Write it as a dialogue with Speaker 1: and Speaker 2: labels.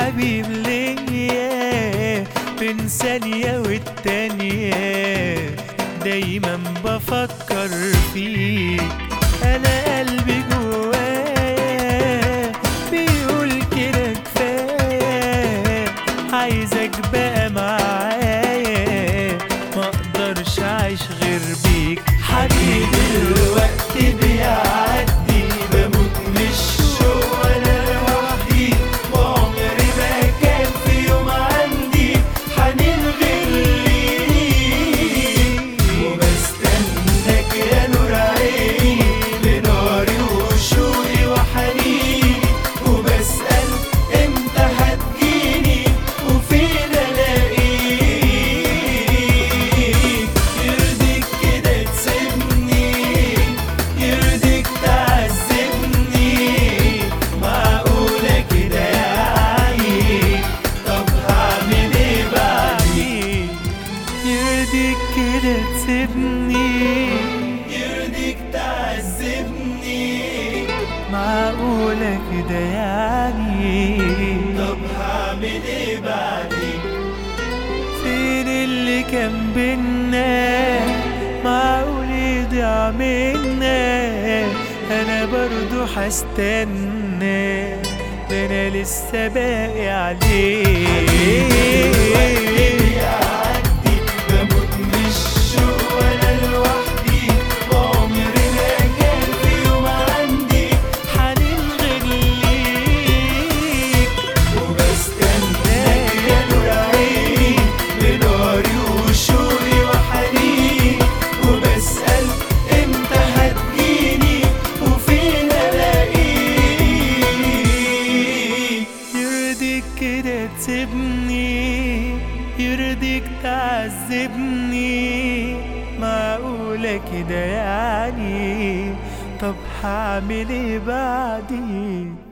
Speaker 1: حبيب ليا بين ثانية والتانية دايما بفكر فيك انا قلبي جوايا بيقول كده كفايه عايزك بقى معايا ما اقدرش اعيش غير بيك حبيبي الوقت بيعدي بموت من الشوق وانا لوحدي وعمري ما كان في يوم عندي حنين غير ليك وبستناك يا نور عيني لناري وشوقي وحنيني وبسأل امتى هتجيني وفين الاقيك يرضيك كده تسيبني يرضيك تعذبني معقولة كده يعني طب هعمل ايه بعدين يرضيك كده تسيبني يرضيك تعذبني معقولة كده يعني طب هعمل ايه بعدين فين اللي كان بينا معقول يضيع منا انا برضو هستنى ده انا لسه باقي عليك بموت من الشوق وانا لوحدي وعمري ما كان في يوم عندي حنين غير ليك وبستناك يا نور عيني بناري وشوقي وحنيني وبسأل امتى هتجيني وفين الاقيك يرضيك كده تسيبني يرضيك تعذبني معقولة كده يعني طب هعمل ايه بعدين